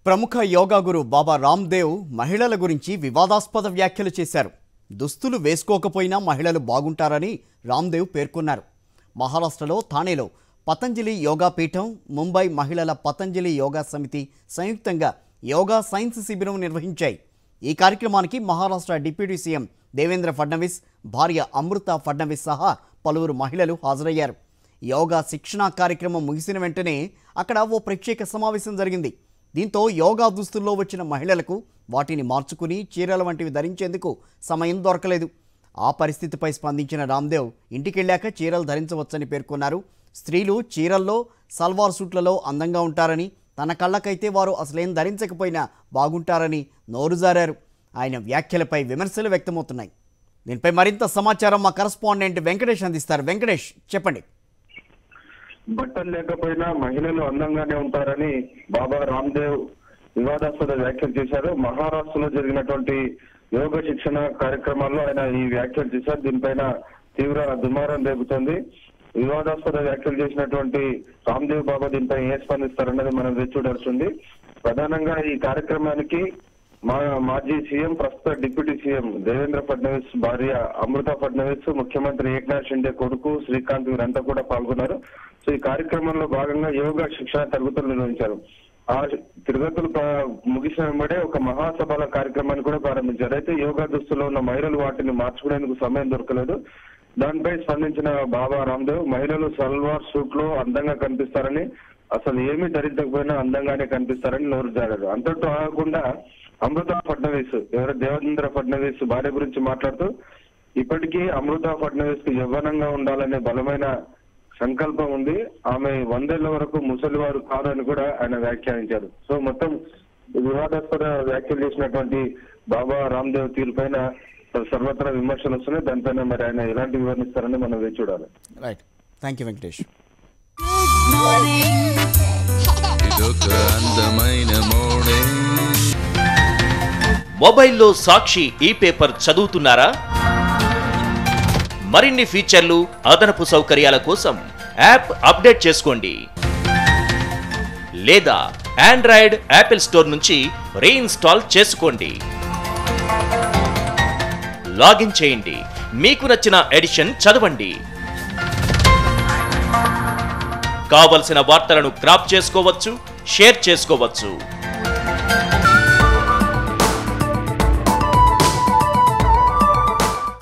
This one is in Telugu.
ప్రముఖ యోగా గురు బాబా రామ్దేవ్ మహిళల గురించి వివాదాస్పద వ్యాఖ్యలు చేశారు దుస్తులు వేసుకోకపోయినా మహిళలు బాగుంటారని రామ్దేవ్ పేర్కొన్నారు మహారాష్ట్రలో థానేలో పతంజలి యోగా పీఠం ముంబై మహిళల పతంజలి యోగా సమితి సంయుక్తంగా యోగా సైన్స్ శిబిరం నిర్వహించాయి ఈ కార్యక్రమానికి మహారాష్ట్ర డిప్యూటీ సీఎం దేవేంద్ర ఫడ్నవీస్ భార్య అమృత ఫడ్నవీస్ సహా పలువురు మహిళలు హాజరయ్యారు యోగా శిక్షణా కార్యక్రమం ముగిసిన వెంటనే అక్కడ ఓ ప్రత్యేక సమావేశం జరిగింది దీంతో యోగా దుస్తుల్లో వచ్చిన మహిళలకు వాటిని మార్చుకుని చీరల వంటివి ధరించేందుకు సమయం దొరకలేదు ఆ పరిస్థితిపై స్పందించిన రామ్దేవ్ ఇంటికెళ్ళాక చీరలు ధరించవచ్చని పేర్కొన్నారు స్త్రీలు చీరల్లో సల్వార్ సూట్లలో అందంగా ఉంటారని తన కళ్ళకైతే వారు అసలేం ధరించకపోయినా బాగుంటారని నోరు జారారు ఆయన వ్యాఖ్యలపై విమర్శలు వ్యక్తమవుతున్నాయి దీనిపై మరింత సమాచారం మా కరస్పాండెంట్ వెంకటేష్ అందిస్తారు వెంకటేష్ చెప్పండి బట్టలు లేకపోయినా మహిళలు అందంగానే ఉంటారని బాబా రామ్దేవ్ వివాదాస్పద వ్యాఖ్యలు చేశారు మహారాష్ట్రలో జరిగినటువంటి యోగ శిక్షణ కార్యక్రమాల్లో ఆయన ఈ వ్యాఖ్యలు చేశారు దీనిపైన తీవ్ర దుమారం రేగుతోంది వివాదాస్పద వ్యాఖ్యలు చేసినటువంటి రామ్దేవ్ బాబా దీనిపై ఏ స్పందిస్తారన్నది మనం వేచి చూడాల్సింది ప్రధానంగా ఈ కార్యక్రమానికి మా మాజీ సీఎం ప్రస్తుత డిప్యూటీ సీఎం దేవేంద్ర ఫడ్నవీస్ భార్య అమృత ఫడ్నవీస్ ముఖ్యమంత్రి ఏక్నాథ్ షిండే కొడుకు శ్రీకాంత్ వీరంతా కూడా పాల్గొన్నారు సో ఈ కార్యక్రమంలో భాగంగా యోగా శిక్షణ తరగతులు నిర్వహించారు ఆ తిరగతులు ప్ర- ముగిసిన వెంబడే ఒక మహాసభల కార్యక్రమాన్ని కూడా ప్రారంభించారు అయితే యోగా దుస్తుల్లో ఉన్న మహిళలు వాటిని మార్చుకునేందుకు సమయం దొరకలేదు దానిపై స్పందించిన బాబా రామ్దేవ్ మహిళలు సల్వార్ సూట్ లో అందంగా కనిపిస్తారని అసలు ఏమీ ధరించకపోయినా అందంగానే కనిపిస్తారని నోరు జారారు అంతటితో ఆగకుండా అమృత ఫడ్నవీస్ ఎవరు దేవేంద్ర ఫడ్నవీస్ భార్య గురించి మాట్లాడుతూ ఇప్పటికీ అమృత ఫడ్నవీస్ కు యవ్వనంగా ఉండాలనే బలమైన సంకల్పం ఉంది ఆమె వందేళ్ల వరకు ముసలివారు కాదని కూడా ఆయన వ్యాఖ్యానించారు సో మొత్తం వివాదాస్పద వ్యాఖ్యలు చేసినటువంటి బాబా రామ్దేవ్ తీరు పైన సర్వత్రా విమర్శలు వస్తున్నాయి దానిపైన మరి ఆయన ఎలాంటి వివరణిస్తారని మనం వేచి చూడాలి రైట్ థ్యాంక్ యూ వెంకటేష్ ఇదొక అందమైన మార్నింగ్ మొబైల్లో సాక్షి ఈ పేపర్ చదువుతున్నారా మరిన్ని ఫీచర్లు అదనపు సౌకర్యాల కోసం యాప్ అప్డేట్ చేసుకోండి లేదా ఆండ్రాయిడ్ యాపిల్ స్టోర్ నుంచి రీఇన్స్టాల్ చేసుకోండి లాగిన్ చేయండి మీకు నచ్చిన ఎడిషన్ చదవండి కావలసిన వార్తలను క్రాప్ చేసుకోవచ్చు షేర్ చేసుకోవచ్చు